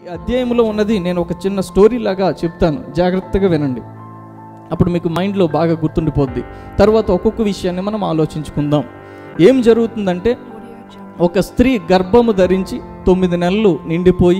అధ్యాయంలో ఉన్నది నేను ఒక చిన్న స్టోరీ లాగా చెప్తాను జాగ్రత్తగా వినండి అప్పుడు మీకు మైండ్లో బాగా గుర్తుండిపోద్ది తర్వాత ఒక్కొక్క విషయాన్ని మనం ఆలోచించుకుందాం ఏం జరుగుతుందంటే ఒక స్త్రీ గర్భము ధరించి తొమ్మిది నెలలు నిండిపోయి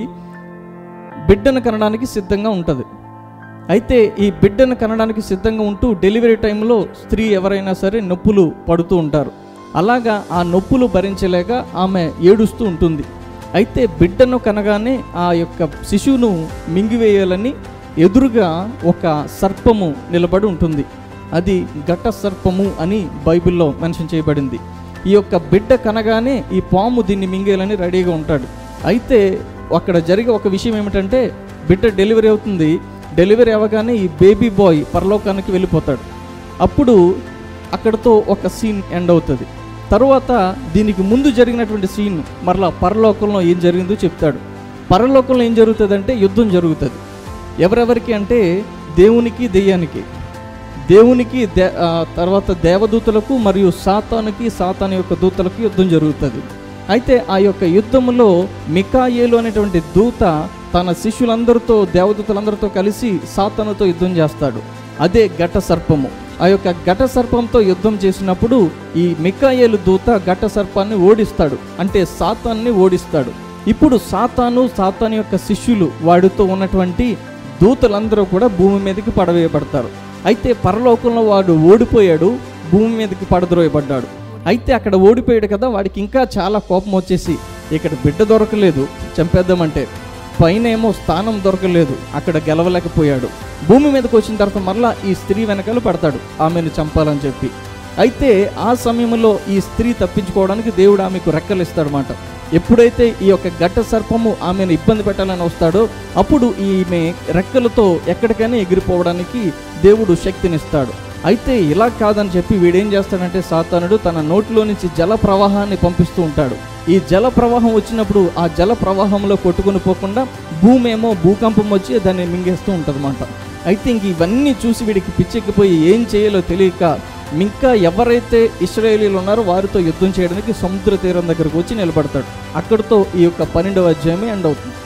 బిడ్డను కనడానికి సిద్ధంగా ఉంటుంది అయితే ఈ బిడ్డను కనడానికి సిద్ధంగా ఉంటూ డెలివరీ టైంలో స్త్రీ ఎవరైనా సరే నొప్పులు పడుతూ ఉంటారు అలాగా ఆ నొప్పులు భరించలేక ఆమె ఏడుస్తూ ఉంటుంది అయితే బిడ్డను కనగానే ఆ యొక్క శిశువును మింగివేయాలని ఎదురుగా ఒక సర్పము నిలబడి ఉంటుంది అది ఘట సర్పము అని బైబిల్లో మెన్షన్ చేయబడింది ఈ యొక్క బిడ్డ కనగానే ఈ పాము దీన్ని మింగేయాలని రెడీగా ఉంటాడు అయితే అక్కడ జరిగే ఒక విషయం ఏమిటంటే బిడ్డ డెలివరీ అవుతుంది డెలివరీ అవ్వగానే ఈ బేబీ బాయ్ పరలోకానికి వెళ్ళిపోతాడు అప్పుడు అక్కడతో ఒక సీన్ ఎండ్ అవుతుంది తర్వాత దీనికి ముందు జరిగినటువంటి సీన్ మరలా పరలోకంలో ఏం జరిగిందో చెప్తాడు పరలోకంలో ఏం జరుగుతుందంటే యుద్ధం జరుగుతుంది ఎవరెవరికి అంటే దేవునికి దెయ్యానికి దేవునికి దే ఆ, తర్వాత దేవదూతలకు మరియు సాతానుకి సాతాను యొక్క దూతలకు యుద్ధం జరుగుతుంది అయితే ఆ యొక్క యుద్ధంలో మికాయేలు అనేటువంటి దూత తన శిష్యులందరితో దేవదూతలందరితో కలిసి సాతానుతో యుద్ధం చేస్తాడు అదే ఘట సర్పము ఆ యొక్క ఘట సర్పంతో యుద్ధం చేసినప్పుడు ఈ మికాయేలు దూత ఘట సర్పాన్ని ఓడిస్తాడు అంటే సాతాన్ని ఓడిస్తాడు ఇప్పుడు సాతాను సాతాను యొక్క శిష్యులు వాడితో ఉన్నటువంటి దూతలందరూ కూడా భూమి మీదకి పడవేయబడతారు అయితే పరలోకంలో వాడు ఓడిపోయాడు భూమి మీదకి పడద్రోయబడ్డాడు అయితే అక్కడ ఓడిపోయాడు కదా వాడికి ఇంకా చాలా కోపం వచ్చేసి ఇక్కడ బిడ్డ దొరకలేదు చంపేద్దామంటే పైన ఏమో స్థానం దొరకలేదు అక్కడ గెలవలేకపోయాడు భూమి మీదకి వచ్చిన తర్వాత మరలా ఈ స్త్రీ వెనకాల పడతాడు ఆమెను చంపాలని చెప్పి అయితే ఆ సమయంలో ఈ స్త్రీ తప్పించుకోవడానికి దేవుడు ఆమెకు రెక్కలు ఇస్తాడనమాట ఎప్పుడైతే ఈ యొక్క ఘట్ట సర్పము ఆమెను ఇబ్బంది పెట్టాలని వస్తాడో అప్పుడు ఈమె రెక్కలతో ఎక్కడికైనా ఎగిరిపోవడానికి దేవుడు శక్తినిస్తాడు అయితే ఇలా కాదని చెప్పి వీడేం చేస్తాడంటే సాతానుడు తన నోటిలో నుంచి జల ప్రవాహాన్ని పంపిస్తూ ఉంటాడు ఈ జల ప్రవాహం వచ్చినప్పుడు ఆ జల ప్రవాహంలో కొట్టుకుని పోకుండా భూమి ఏమో భూకంపం వచ్చి దాన్ని మింగేస్తూ ఉంటుంది అయితే ఇంక ఇవన్నీ చూసి వీడికి పిచ్చెక్కిపోయి ఏం చేయాలో తెలియక ఇంకా ఎవరైతే ఇస్రాయేలీలు ఉన్నారో వారితో యుద్ధం చేయడానికి సముద్ర తీరం దగ్గరకు వచ్చి నిలబడతాడు అక్కడితో ఈ యొక్క పన్నెండవ అధ్యాయమే ఎండ్ అవుతుంది